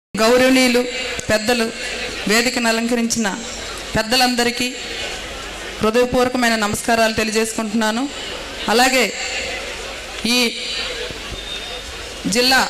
గౌరవనీయులు పెద్దలు వేదికను అలంకరించిన పెద్దలందరికీ హృదయపూర్వకమైన నమస్కారాలు తెలియజేసుకుంటున్నాను అలాగే ఈ జిల్లా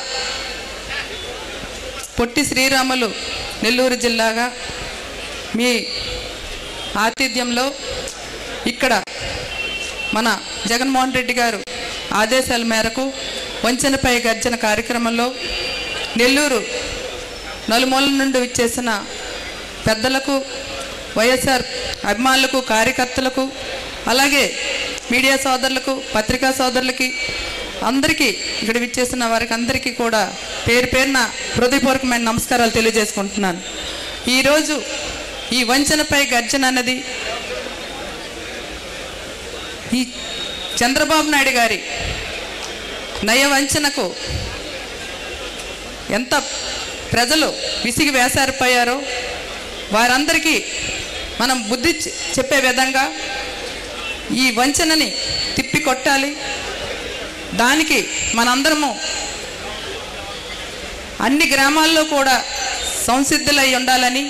పొట్టి శ్రీరాములు నెల్లూరు జిల్లాగా మీ ఆతిథ్యంలో ఇక్కడ మన జగన్మోహన్ రెడ్డి గారు ఆదేశాల మేరకు వంచనపై గర్జన కార్యక్రమంలో నెల్లూరు నలుమూల నుండి విచ్చేసిన పెద్దలకు వైఎస్ఆర్ అభిమానులకు కార్యకర్తలకు అలాగే మీడియా సోదరులకు పత్రికా సోదరులకి అందరికీ ఇక్కడ విచ్చేసిన వారికి అందరికీ కూడా పేరు పేరున హృదయపూర్వకమైన నమస్కారాలు తెలియజేసుకుంటున్నాను ఈరోజు ఈ వంచనపై గర్జన అన్నది ఈ చంద్రబాబు నాయుడు గారి నయ వంచనకు ఎంత ప్రజలు విసిగి వేసారిపోయారో వారందరికీ మనం బుద్ధి చె- చెప్పే విధంగా ఈ వంచనని తిప్పి కొట్టాలి దానికి మనందరము అన్ని గ్రామాల్లో కూడా సంసిద్ధులై ఉండాలని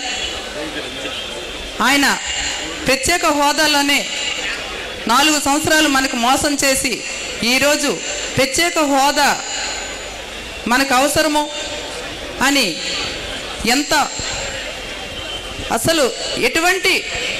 ఆయన ప్రత్యేక హోదాలోనే నాలుగు సంవత్సరాలు మనకు మోసం చేసి ఈరోజు ప్రత్యేక హోదా మనకు అవసరము అని ఎంత అసలు ఎటువంటి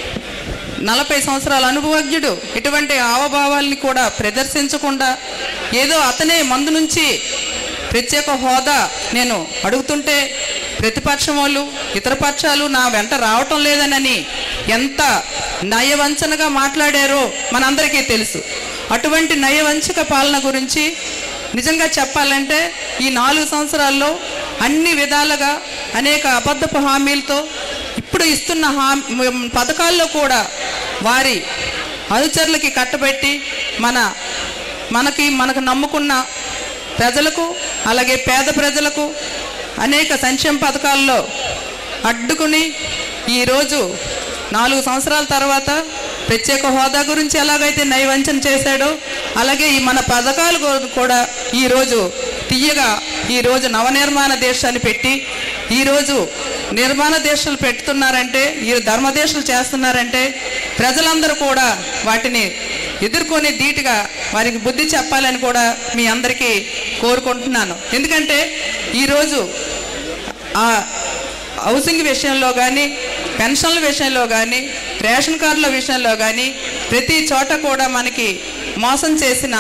నలభై సంవత్సరాల అనుభవజ్ఞుడు ఎటువంటి హావభావాల్ని కూడా ప్రదర్శించకుండా ఏదో అతనే మందు నుంచి ప్రత్యేక హోదా నేను అడుగుతుంటే ప్రతిపక్షం వాళ్ళు ఇతర పక్షాలు నా వెంట రావటం లేదనని ఎంత నయవంచనగా మాట్లాడారో మనందరికీ తెలుసు అటువంటి నయవంచక పాలన గురించి నిజంగా చెప్పాలంటే ఈ నాలుగు సంవత్సరాల్లో అన్ని విధాలుగా అనేక అబద్ధపు హామీలతో ఇప్పుడు ఇస్తున్న హామీ పథకాల్లో కూడా వారి అనుచరులకి కట్టబెట్టి మన మనకి మనకు నమ్ముకున్న ప్రజలకు అలాగే పేద ప్రజలకు అనేక సంక్షేమ పథకాల్లో అడ్డుకుని ఈరోజు నాలుగు సంవత్సరాల తర్వాత ప్రత్యేక హోదా గురించి ఎలాగైతే నైవంచన చేశాడో అలాగే ఈ మన పథకాలు గు- కూడా ఈరోజు తీయగా ఈరోజు నవనిర్మాణ దేశాన్ని పెట్టి ఈరోజు నిర్మాణ దేశాలు పెడుతున్నారంటే ఈ ధర్మదేశాలు చేస్తున్నారంటే ప్రజలందరూ కూడా వాటిని ఎదుర్కొని ధీటుగా వారికి బుద్ధి చెప్పాలని కూడా మీ అందరికీ కోరుకుంటున్నాను ఎందుకంటే ఈరోజు ఆ హౌసింగ్ విషయంలో కానీ పెన్షన్ల విషయంలో కానీ రేషన్ కార్డుల విషయంలో కానీ ప్రతి చోట కూడా మనకి మోసం చేసిన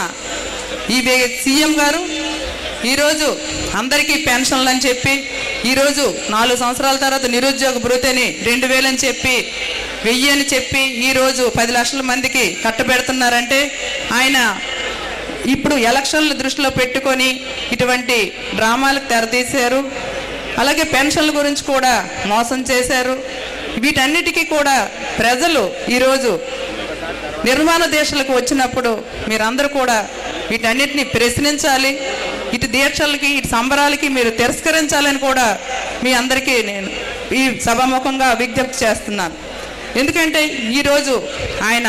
ఈ వే- సీఎం గారు ఈరోజు అందరికీ పెన్షన్లు అని చెప్పి ఈరోజు నాలుగు సంవత్సరాల తర్వాత నిరుద్యోగ భృతిని రెండు వేలని చెప్పి వెయ్యి అని చెప్పి ఈరోజు పది లక్షల మందికి కట్టబెడుతున్నారంటే ఆయన ఇప్పుడు ఎలక్షన్లు దృష్టిలో పెట్టుకొని ఇటువంటి డ్రామాలకు తెరతీశారు అలాగే పెన్షన్ల గురించి కూడా మోసం చేశారు వీటన్నిటికీ కూడా ప్రజలు ఈరోజు నిర్మాణ దేశాలకు వచ్చినప్పుడు మీరందరూ కూడా వీటన్నిటిని ప్రశ్నించాలి ఇటు దీక్షలకి ఇటు సంబరాలకి మీరు తిరస్కరించాలని కూడా మీ అందరికీ నేను ఈ సభాముఖంగా విజ్ఞప్తి చేస్తున్నాను ఎందుకంటే ఈరోజు ఆయన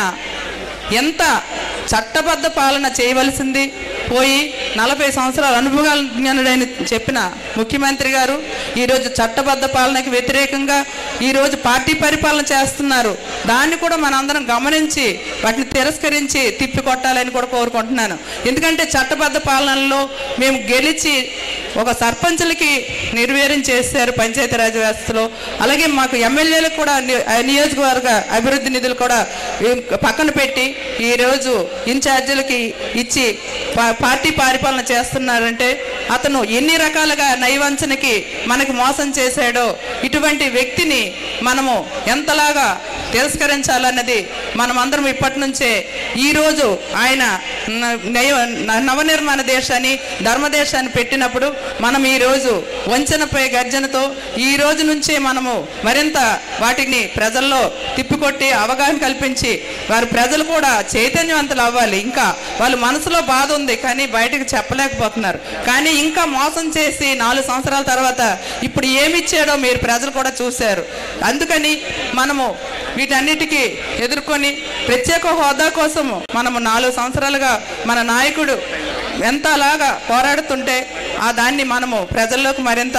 ఎంత చట్టబద్ధ పాలన చేయవలసింది పోయి నలభై సంవత్సరాల అనుభవజ్ఞానుడని చెప్పిన ముఖ్యమంత్రి గారు ఈరోజు చట్టబద్ధ పాలనకి వ్యతిరేకంగా ఈరోజు పార్టీ పరిపాలన చేస్తున్నారు దాన్ని కూడా మనందరం గమనించి వాటిని తిరస్కరించి తిప్పికొట్టాలని కూడా కోరుకుంటున్నాను ఎందుకంటే చట్టబద్ధ పాలనలో మేము గెలిచి ఒక సర్పంచులకి నిర్వీర్యం చేశారు పంచాయతీరాజ్ వ్యవస్థలో అలాగే మాకు ఎమ్మెల్యేలకు కూడా ని- ఆ నియోజకవర్గ అభివృద్ధి నిధులు కూడా ఈ పక్కన పెట్టి ఈరోజు ఇన్ఛార్జీలకి ఇచ్చి పా- పార్టీ పరిపాలన చేస్తున్నారంటే అతను ఎన్ని రకాలుగా నైవంచనకి మనకి మోసం చేశాడో ఇటువంటి వ్యక్తిని మనము ఎంతలాగా తిరస్కరించాలన్నది మనమందరం ఇప్పటి నుంచే ఈరోజు ఆయన న- నయ- న- నవనిర్మాణ దేశాన్ని ధర్మదేశాన్ని పెట్టినప్పుడు మనం ఈరోజు వంచనపై గర్జనతో ఈ రోజు నుంచే మనము మరింత వాటిని ప్రజల్లో తిప్పికొట్టి అవగాహన కల్పించి వారి ప్రజలు కూడా చైతన్యవంతులు అవ్వాలి ఇంకా వాళ్ళ మనసులో బాధ ఉంది కానీ బయటకు చెప్పలేకపోతున్నారు కానీ ఇంకా మోసం చేసి నాలుగు సంవత్సరాల తర్వాత ఇప్పుడు ఏమి ఇచ్చాడో మీరు ప్రజలు కూడా చూశారు అందుకని మనము వీటన్నిటికీ ఎదుర్కొని ప్రత్యేక హోదా కోసము మనము నాలుగు సంవత్సరాలుగా మన నాయకుడు ఎంత అలాగా పోరాడుతుంటే ఆ దాన్ని మనము ప్రజల్లోకి మరింత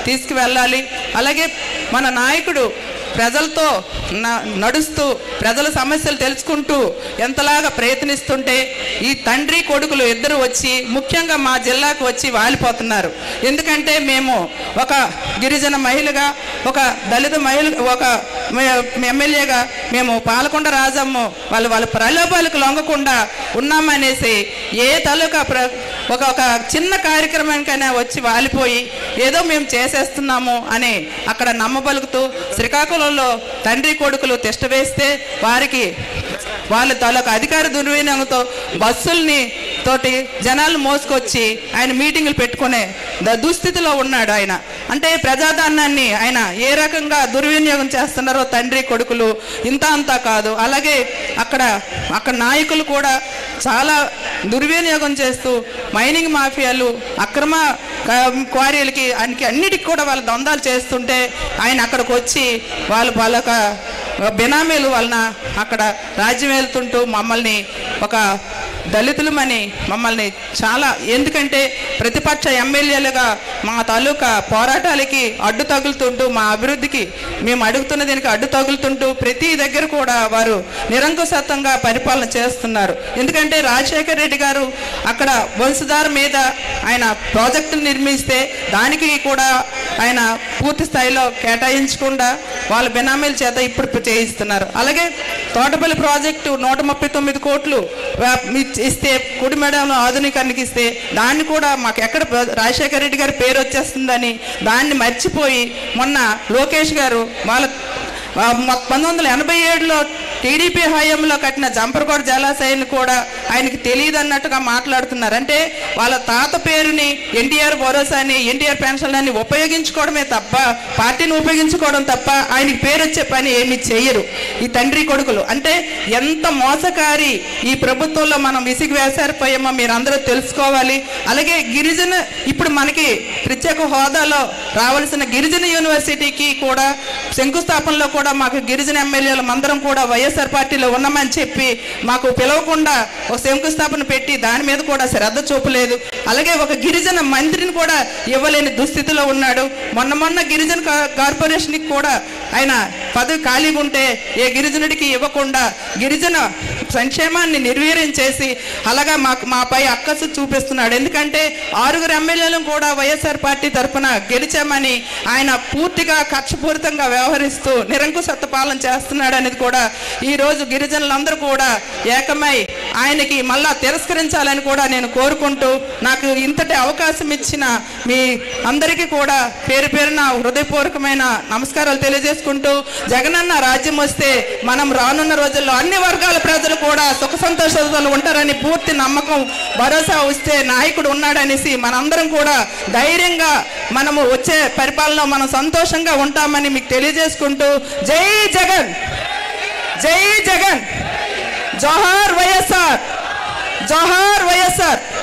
తీసుకువెళ్ళాలి అలాగే మన నాయకుడు ప్రజలతో న- నడుస్తూ ప్రజల సమస్యలు తెలుసుకుంటూ ఎంతలాగా ప్రయత్నిస్తుంటే ఈ తండ్రి కొడుకులు ఇద్దరు వచ్చి ముఖ్యంగా మా జిల్లాకు వచ్చి వాలిపోతున్నారు ఎందుకంటే మేము ఒక గిరిజన మహిళగా ఒక దళిత మహిళ ఒక మే- ఎమ్మెల్యేగా మేము పాలకొండ రాజమ్మ వాళ్ళు వాళ్ళ ప్రలోభాలకు లొంగకుండా ఉన్నామనేసి ఏ తాలూకా ప్ర ఒక ఒక చిన్న కార్యక్రమానికైనా వచ్చి వాలిపోయి ఏదో మేము చేసేస్తున్నాము అని అక్కడ నమ్మబలుకుతూ శ్రీకాకుళంలో తండ్రి కొడుకులు తిష్ట వేస్తే వారికి వాళ్ళ తాలూకా అధికార దుర్వినియోగంతో బస్సుల్ని తోటి జనాలు మోసుకొచ్చి ఆయన మీటింగులు పెట్టుకునే ద- దుస్థితిలో ఉన్నాడు ఆయన అంటే ప్రజాదానాన్ని ఆయన ఏ రకంగా దుర్వినియోగం చేస్తున్నారో తండ్రి కొడుకులు ఇంత అంతా కాదు అలాగే అక్కడ అక్కడ నాయకులు కూడా చాలా దుర్వినియోగం చేస్తూ మైనింగ్ మాఫియాలు అక్రమ క- క్వారీలకి అన్నికి అన్నిటికి కూడా వాళ్ళ దొందాలు చేస్తుంటే ఆయన అక్కడికి వచ్చి వాళ్ళు వాళ్ళ యొక్క బినామీలు వలన అక్కడ రాజ్యం వెళ్తుంటూ మమ్మల్ని ఒక దళితులమని మమ్మల్ని చాలా ఎందుకంటే ప్రతిపక్ష ఎమ్మెల్యేలుగా మా తాలూకా పోరాటాలకి అడ్డు తగులుతుంటూ మా అభివృద్ధికి మేము అడుగుతున్న దీనికి అడ్డు తగులుతుంటూ ప్రతి దగ్గర కూడా వారు నిరంకుశత్వంగా పరిపాలన చేస్తున్నారు ఎందుకంటే రాజశేఖర్ రెడ్డి గారు అక్కడ వంశధార మీద ఆయన ప్రాజెక్టులు నిర్మిస్తే దానికి కూడా ఆయన పూర్తి స్థాయిలో కేటాయించకుండా వాళ్ళ బినామీల చేత ఇప్పుడు చేయిస్తున్నారు అలాగే తోటపల్లి ప్రాజెక్టు నూట ముప్పై తొమ్మిది కోట్లు వా- మీ- ఇస్తే కుడిమెడంలో ఆధునీకరణకి ఇస్తే దాన్ని కూడా మాకు ఎక్కడ ప్ర- రాజశేఖర రెడ్డి గారి పేరు వచ్చేస్తుందని దాన్ని మర్చిపోయి మొన్న లోకేష్ గారు వాళ్ళ ఆ, మొ- పంతొమ్మిది వందల ఎనభై ఏడులో టీడీపీ హయాంలో కట్టిన జంపరగోడ జలాశయాన్ని కూడా ఆయనకి తెలియదు అన్నట్టుగా మాట్లాడుతున్నారు అంటే వాళ్ళ తాత పేరుని ఎన్టీఆర్ భరోసాని ఎన్టీఆర్ పెన్షన్ అని ఉపయోగించుకోవడమే తప్ప పార్టీని ఉపయోగించుకోవడం తప్ప ఆయనకి పేరు వచ్చే పని ఏమీ చేయరు ఈ తండ్రి కొడుకులు అంటే ఎంత మోసకారి ఈ ప్రభుత్వంలో మనం విసిగి వేసారిపోయామో మీరు అందరూ తెలుసుకోవాలి అలాగే గిరిజన ఇప్పుడు మనకి ప్రత్యేక హోదాలో రావాల్సిన గిరిజన యూనివర్సిటీకి కూడా శంకుస్థాపనలో కూడా మాకు గిరిజన ఎమ్మెల్యేలు అందరం కూడా వైఎస్ఆర్ పార్టీలో ఉన్నామని చెప్పి మాకు పిలవకుండా ఒక శంకుస్థాపన పెట్టి దాని మీద కూడా శ్రద్ధ చూపలేదు అలాగే ఒక గిరిజన మంత్రిని కూడా ఇవ్వలేని దుస్థితిలో ఉన్నాడు మొన్న మొన్న గిరిజన కా- కార్పొరేషన్కి కూడా ఆయన పదవి ఖాళీగా ఉంటే ఏ గిరిజనుడికి ఇవ్వకుండా గిరిజన సంక్షేమాన్ని నిర్వీర్యం చేసి అలాగా మాకు మాపై అక్కసు చూపిస్తున్నాడు ఎందుకంటే ఆరుగురు ఎమ్మెల్యేలను కూడా వైఎస్ఆర్ పార్టీ తరఫున గెలిచామని ఆయన పూర్తిగా కక్షపూరితంగా వ్యవహరిస్తూ నిరంకుశత్వ పాలన చేస్తున్నాడు అనేది కూడా ఈ రోజు గిరిజనులందరూ కూడా ఏకమై ఆయనకి మళ్ళా తిరస్కరించాలని కూడా నేను కోరుకుంటూ నాకు ఇంతటి అవకాశం ఇచ్చిన మీ అందరికీ కూడా పేరు పేరున హృదయపూర్వకమైన నమస్కారాలు తెలియజేసుకుంటూ జగనన్న రాజ్యం వస్తే మనం రానున్న రోజుల్లో అన్ని వర్గాల ప్రజలు కూడా సుఖ సంతోషాలు ఉంటారని పూర్తి నమ్మకం భరోసా వస్తే నాయకుడు ఉన్నాడనేసి మనందరం కూడా ధైర్యంగా మనము వచ్చే పరిపాలనలో మనం సంతోషంగా ఉంటామని మీకు తెలియజేసుకుంటూ జై జగన్ జై జగన్ జోహార్ వైఎస్ఆర్ జోహార్ వైఎస్ఆర్